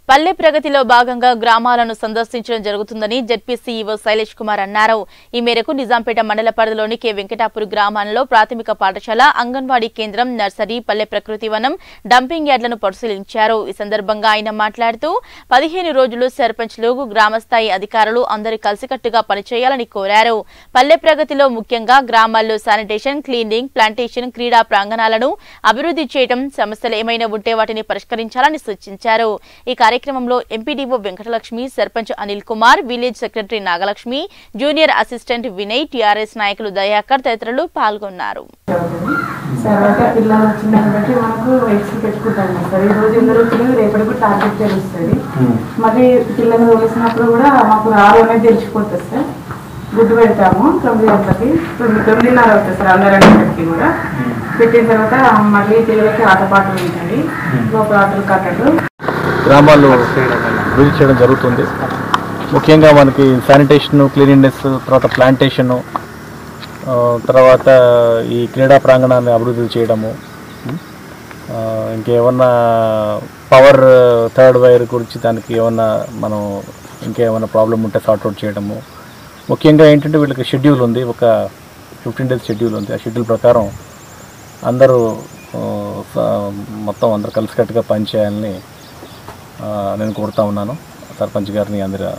పల్లె ప్రగతిలో భాగంగా గ్రామాలను సందర్శించడం జరుగుతుందని జెడ్పీ సీఈఓ శైలేష్ కుమార్ అన్నారు ఈ మేరకు నిజాంపేట మండల పరిధిలోని కె వెంకటాపురి గ్రామంలో ప్రాథమిక పాఠశాల అంగన్వాడీ కేంద్రం నర్సరీ పల్లె ప్రకృతి వనం డంపింగ్ యార్డులను పరిశీలించారు ఈ సందర్భంగా ఆయన మాట్లాడుతూ పదిహేను రోజులు సర్పంచ్లు గ్రామస్థాయి అధికారులు అందరూ కలిసికట్టుగా పనిచేయాలని కోరారు పల్లె ప్రగతిలో ముఖ్యంగా గ్రామాల్లో శానిటేషన్ క్లీనింగ్ ప్లాంటేషన్ క్రీడా ప్రాంగణాలను అభివృద్ధి చేయడం సమస్యలు ఏమైనా ఉంటే వాటిని పరిష్కరించాలని సూచించారు ఈ కార్యక్రమంలో MPDO Venkatalakshmi sarpanch Anil Kumar village secretary Nagalakshmi junior assistant Vinay TRS నాయకులు దయాకర్ తదితరులు పాల్గొన్నారు తర్వాత పిల్లలు వచ్చిందని బట్టి మనకు ఎక్స్ పెట్టుకుంటాం సార్ ఈ రోజు ఎంత రోజులు రేపటికి టార్గెట్ తెలుస్తుంది మళ్ళీ పిల్లలు వదిలేసినప్పుడు కూడా మాకు ఆరు అనేది తెలిసిపోతుంది సార్ గుడ్డు పెడతాము తొమ్మిది గంటలకి తొమ్మిది తొమ్మిదిన్నర అవుతుంది సార్ అందరి గంటలకి కూడా పెట్టిన తర్వాత మళ్ళీ పిల్లలకి ఆటపాటలు ఉంటాయి లోపల ఆటలు కట్టలు గ్రామాల్లో అభివృద్ధి చేయడం జరుగుతుంది ముఖ్యంగా మనకి శానిటేషన్ క్లీనినెస్ తర్వాత ప్లాంటేషను ఆ, తర్వాత ఈ క్రీడా ప్రాంగణాన్ని అభివృద్ధి చేయడము ఆ, ఇంకేమన్నా పవర్ థర్డ్ వైర్ గురించి దానికి ఏమన్నా మనం ఇంకేమైనా ప్రాబ్లం ఉంటే సార్ట్అవుట్ చేయడము ముఖ్యంగా ఏంటంటే వీళ్ళకి షెడ్యూల్ ఉంది ఒక ఫిఫ్టీన్ డేస్ షెడ్యూల్ ఉంది ఆ షెడ్యూల్ ప్రకారం అందరూ ఆ, స- మొత్తం అందరూ కలిసికట్టుగా పనిచేయాలని ఆ, నేను కోరుతా ఉన్నాను సర్పంచ్ గారిని అందరు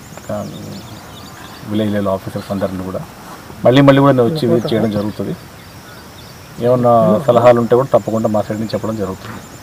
విలేజ్ లెవెల్ ఆఫీసర్స్ అందరిని కూడా మళ్ళీ మళ్ళీ కూడా నేను వచ్చి విజిట్ చేయడం జరుగుతుంది ఏమన్నా సలహాలు ఉంటే కూడా తప్పకుండా మా సైడ్ నుంచి చెప్పడం జరుగుతుంది